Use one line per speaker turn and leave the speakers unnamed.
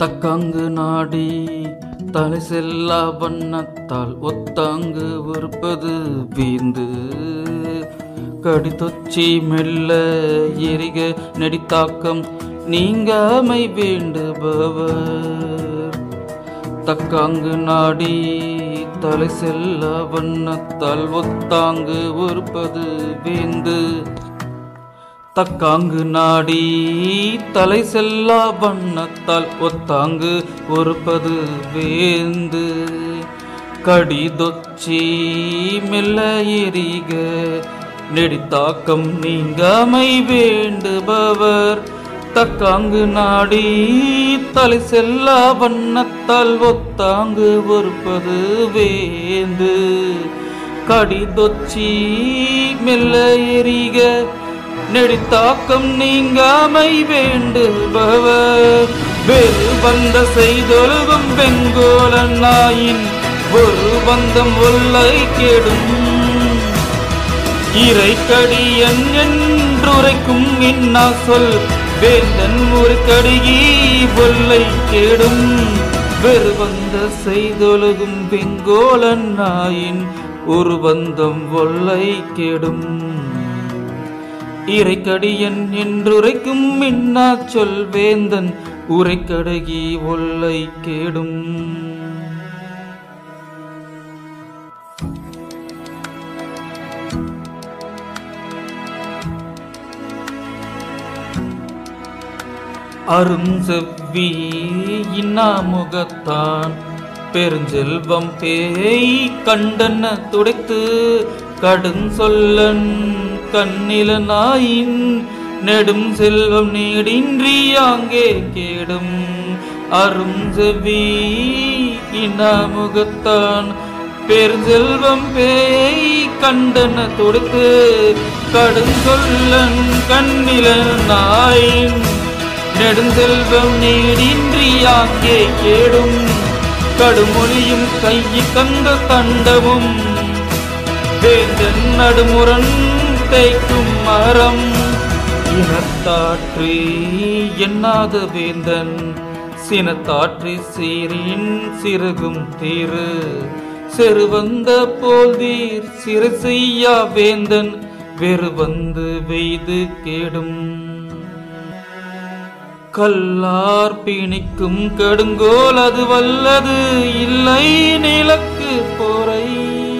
தக்காங்கு நாடி தலை செல்லா வண்ணத்தால் ஒத்தாங்கு ஒருப்பது வீந்து கடிதொச்சி மெல்ல எரிக நெடித்தாக்கம் நீங்காமை வேண்டுபவர் தக்காங்கு நாடி தலை செல்ல வண்ணத்தால் ஒத்தாங்கு ஒருப்பது வேந்து தக்காங்கு நாடி தலை செல்லா வண்ணத்தால் ஒத்தாங்கு ஒருப்பது வேந்து கடிதொச்சி மெல்ல எரிக நெடித்தாக்கம் நீங்காமை வேண்டுபவர் தக்காங்கு நாடி தலை செல்லா வண்ணத்தால் ஒத்தாங்கு ஒருப்பது வேந்து கடிதொச்சி மெல்ல எரிக நெடித்தாக்கம் நீங்காமை வேண்டுபவர் வெறு பந்த செய்தொழுகும் வெங்கோலன் நாயின் ஒரு பந்தம் ஒல்லை கெடும் இறைக்கடியன் என்றுரைக்கும் இன்னா சொல் வேந்தன் ஒரு கடிகி ஒல்லை கேடும் வெறு வந்த செய்தொழுகும் வெங்கோலன் நாயின் ஒரு பந்தம் ஒல்லை கேடும் இறைக்கடியன் என்றுரைக்கும் மின்னா சொல் வேந்தன் உரைக்கடகி ஒல்லை கேடும் அருஞ்செவ்வி இன்னாமுகத்தான் பெருஞ்செல்வம் பேய் கண்டன துடைத்து கடும் சொல்லன் கண்ணில நாயின் நெடும் செல்வம் நீடின்றி அங்கே கேடும் அருஞ்செவ்வி இன்னாமுகத்தான் பெருஞ்செல்வம் பேய் கண்டன துடைத்து கடும் சொல்லன் கண்ணில நாயின் நெடுஞ்செல்வம் நீடின்றி அங்கே கேடும் கடுமொழியும் கையை கந்த தண்டவும் வேந்தன் நடுமுரண் தேய்க்கும் மரம் இனத்தாற்றி எண்ணாத வேந்தன் சினத்தாற்றி சீரின் சிறகும் தீரு செருவந்த போல் தீர் சிறு செய்யா வேந்தன் வெறு வந்து வெய்து கேடும் கல்லார் பிணிக்கும் கடுங்கோல் அது வல்லது இல்லை நிலக்கு போரை